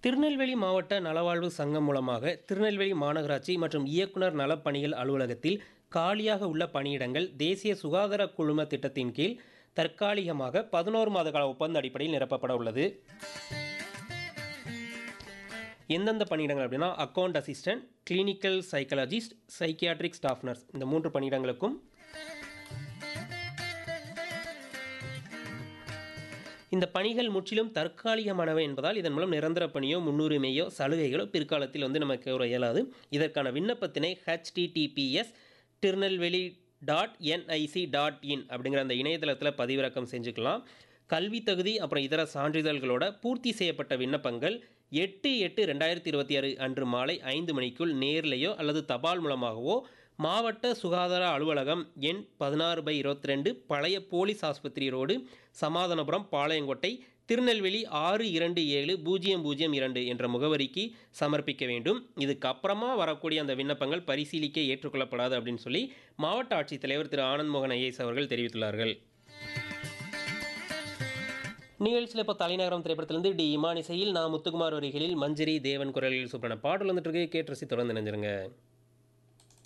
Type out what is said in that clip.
திருநெல்வேலி மாவட்ட நலவாழ்வு சங்கம் மூலமாக திருநெல்வேலி மாநகராட்சி மற்றும் இயக்குனர் நலப்பணிகள் அலுவலகத்தில் காலியாக உள்ள பணியிடங்கள் தேசிய சுகாதார குழும திட்டத்தின் கீழ் தற்காலிகமாக பதினோரு மாத கால ஒப்பந்த அடிப்படையில் நிரப்பப்பட உள்ளது எந்தெந்த பணியிடங்கள் அப்படின்னா account assistant clinical psychologist psychiatric staff nurse இந்த மூன்று பணியிடங்களுக்கும் இந்த பணிகள் முற்றிலும் தற்காலிகமானவை என்பதால் இதன் மூலம் நிரந்தர பணியோ முன்னுரிமையோ சலுகைகளோ பிற்காலத்தில் வந்து நமக்கு ஒரு இயலாது இதற்கான விண்ணப்பத்தினை HTTPS Tirunelveli dot NIC dot in அப்படிங்கிற அந்த இணையதளத்தில் பதிவிறக்கம் செஞ்சுக்கலாம் கல்வி தகுதி அப்புறம் இதர சான்றிதழ்களோட பூர்த்தி செய்யப்பட்ட விண்ணப்பங்கள் எட்டு எட்டு ரெண்டாயிரத்தி இருபத்தி ஆறு அன்று மாலை ஐந்து மணிக்குள் நேர்லையோ அல்லது தபால் மூலமாகவோ மாவட்ட சுகாதார அலுவலகம் எண் பதினாறு பை இருபத்தி ரெண்டு பழைய போலீஸ் ஆஸ்பத்திரி ரோடு சமாதானபுரம் பாளையங்கோட்டை திருநெல்வேலி ஆறு இரண்டு ஏழு பூஜ்ஜியம் பூஜ்ஜியம் இரண்டு என்ற முகவரிக்கு சமர்ப்பிக்க வேண்டும் இதுக்கு அப்புறமா வரக்கூடிய அந்த விண்ணப்பங்கள் பரிசீலிக்க ஏற்றுக்கொள்ளப்படாது அப்படின்னு சொல்லி மாவட்ட ஆட்சித்தலைவர் திரு ஆனந்த் மோகன் ஐஏஎஸ் அவர்கள் தெரிவித்துள்ளார்கள் நிகழ்ச்சியில் இப்போ தலைநகரம் திரைப்படத்திலிருந்து டி இமான் இசையில் நான் முத்துக்குமார் வரிகளில் மஞ்சரி தேவன் குரலில் சூப்பரான பாடல் வந்துட்டு இருக்கு கேட்டு ரசி தொடர்ந்து நினைஞ்சிருங்க